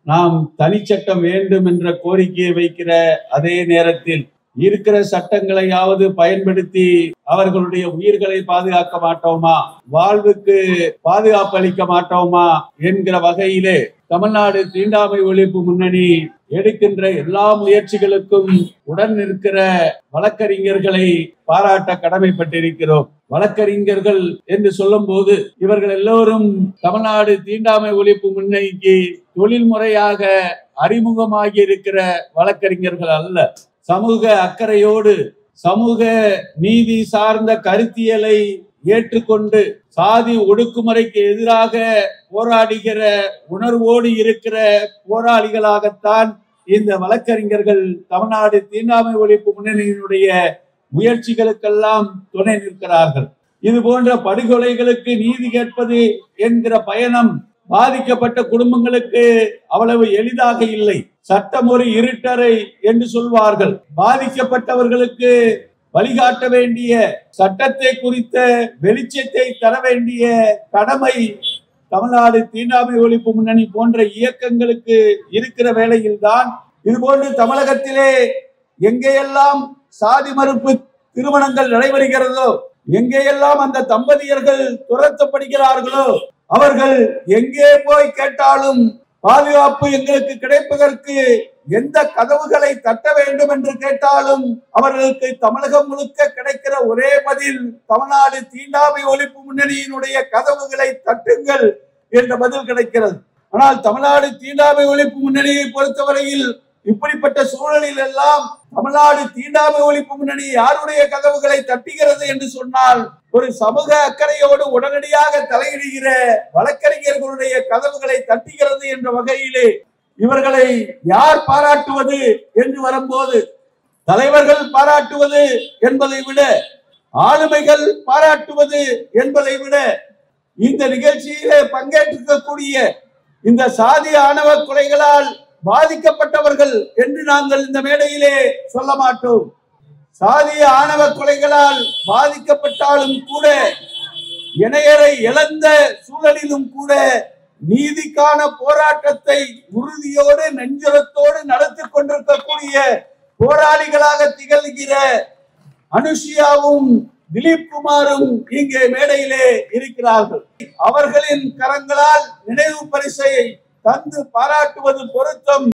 நாம் தனிச்சட்டம் வேண்டும் என்ற கோரிக்கையை வைக்கிற அதே நேரத்தில் இருக்கிற சட்டங்களையாவது பயன்படுத்தி அவர்களுடைய உயிர்களை பாதுகாக்க மாட்டோமா வாழ்வுக்கு பாதுகாப்பு அளிக்க மாட்டோமா என்கிற வகையிலே தமிழ்நாடு தீண்டாமை ஒழிப்பு முன்னணி எடுக்கின்ற எல்லா முயற்சிகளுக்கும் உடன் நிற்கிற வழக்கறிஞர்களை பாராட்ட கடமைப்பட்டிருக்கிறோம் வழக்கறிஞர்கள் என்று சொல்லும் போது இவர்கள் எல்லோரும் தமிழ்நாடு தீண்டாமை ஒழிப்பு முன்னணிக்கு தொழில் முறையாக அறிமுகமாகி இருக்கிற வழக்கறிஞர்கள் அல்ல சமூக அக்கறையோடு சமூக நீதி சார்ந்த கருத்தியலை ஏற்றுக்கொண்டு சாதி ஒடுக்குமுறைக்கு எதிராக போராடுகிற உணர்வோடு இருக்கிற போராளிகளாகத்தான் இந்த வழக்கறிஞர்கள் தமிழ்நாடு தீண்டாமை ஒழிப்பு முன்னணியினுடைய முயற்சிகளுக்கெல்லாம் துணை நிற்கிறார்கள் இது போன்ற படுகொலைகளுக்கு நீதி கேட்பது என்கிற பயணம் பாதிக்கப்பட்ட குடும்பங்களுக்கு அவ்வளவு எளிதாக இல்லை சட்டம் ஒரு இருட்டறை என்று சொல்வார்கள் பாதிக்கப்பட்டவர்களுக்கு வழிகாட்ட வேண்டிய சட்டத்தை குறித்த வெளிச்சத்தை தர வேண்டிய கடமை தமிழ்நாடு தீண்டாமை ஒழிப்பு முன்னணி போன்ற இயக்கங்களுக்கு இருக்கிற வேளையில்தான் இதுபோன்று தமிழகத்திலே எங்கேயெல்லாம் சாதி மறுப்பு திருமணங்கள் நடைபெறுகிறதோ எங்கேயெல்லாம் அந்த தம்பதியர்கள் துரத்தப்படுகிறார்களோ அவர்கள் எங்கே போய் கேட்டாலும் பாதுகாப்பு எங்களுக்கு கிடைப்பதற்கு எந்த கதவுகளை தட்ட வேண்டும் என்று கேட்டாலும் அவர்களுக்கு தமிழகம் முழுக்க கிடைக்கிற ஒரே பதில் தமிழ்நாடு தீண்டாமை ஒழிப்பு முன்னணியினுடைய கதவுகளை தட்டுங்கள் என்ற பதில் கிடைக்கிறது ஆனால் தமிழ்நாடு தீண்டாமை ஒழிப்பு முன்னணியை பொறுத்தவரையில் இப்படிப்பட்ட சூழலில் எல்லாம் தமிழ்நாடு தீண்டாமை ஒழிப்பு முன்னணி யாருடைய கதவுகளை தட்டுகிறது என்று சொன்னால் ஒரு சமூக அக்கறையோடு உடனடியாக தலையிடுகிற வழக்கறிஞர்களுடைய கதவுகளை தட்டுகிறது என்ற வகையிலே இவர்களை யார் பாராட்டுவது என்று வரும்போது தலைவர்கள் பாராட்டுவது என்பதை விட ஆளுமைகள் பாராட்டுவது என்பதை விட இந்த நிகழ்ச்சியிலே பங்கேற்றிருக்கக்கூடிய இந்த சாதி ஆணவ கொலைகளால் பாதிக்கப்பட்டவர்கள் என்று நாங்கள் இந்த மேடையிலே சொல்ல மாட்டோம் சாதிய ஆணவ கொலைகளால் பாதிக்கப்பட்டாலும் கூட இணையரை இழந்த சூழலிலும் கூட நீதிக்கான போராட்டத்தை உறுதியோடு நெஞ்சரத்தோடு நடத்தி கொண்டிருக்கக்கூடிய போராளிகளாக திகழ்கிற அனுஷியாவும் திலீப் குமாரும் இங்கே மேடையிலே இருக்கிறார்கள் அவர்களின் கரங்களால் நினைவு பரிசை தந்து பாராட்டுவது பொருத்தம்